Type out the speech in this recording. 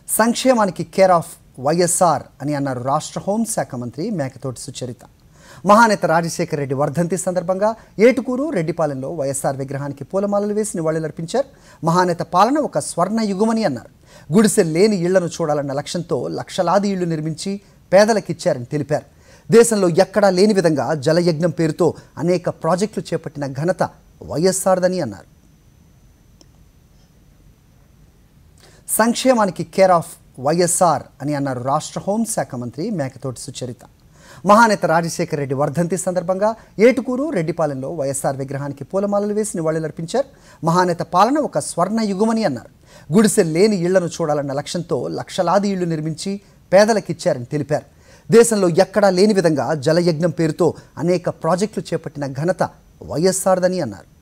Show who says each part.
Speaker 1: సంక్షేమానికి care of YSR అని అన్నారు రాష్ట్ర హోంశాఖ మంత్రి మేకతోటి సుచరిత మహానేత రాజశేఖర రెడ్డి వర్ధంతి సందర్భంగా ఏటుకూరు రెడ్డిపాలెంలో వైఎస్ఆర్ విగ్రహానికి పూలమాలలు వేసి నివాళులర్పించారు మహానేత పాలన ఒక స్వర్ణ యుగమని అన్నారు గుడిసె లేని ఇళ్లను చూడాలన్న లక్ష్యంతో లక్షలాది ఇళ్లు నిర్మించి పేదలకిచ్చారని తెలిపారు దేశంలో ఎక్కడా లేని విధంగా జలయజ్ఞం పేరుతో అనేక ప్రాజెక్టులు చేపట్టిన ఘనత వైఎస్ఆర్దని అన్నారు సంక్షేమానికి కేర్ ఆఫ్ వైఎస్ఆర్ అని అన్నారు రాష్ట్ర హోంశాఖ మంత్రి మేకతోటి సుచరిత మహానేత రాజశేఖర రెడ్డి వర్ధంతి సందర్భంగా ఏటుకూరు రెడ్డిపాలెంలో వైఎస్ఆర్ విగ్రహానికి పూలమాలలు వేసి నివాళులర్పించారు మహానేత పాలన ఒక స్వర్ణ యుగమని అన్నారు గుడిసె లేని ఇళ్లను చూడాలన్న లక్ష్యంతో లక్షలాది ఇళ్లు నిర్మించి పేదలకిచ్చారని తెలిపారు దేశంలో ఎక్కడా లేని విధంగా జలయజ్ఞం పేరుతో అనేక ప్రాజెక్టులు చేపట్టిన ఘనత వైఎస్ఆర్దని అన్నారు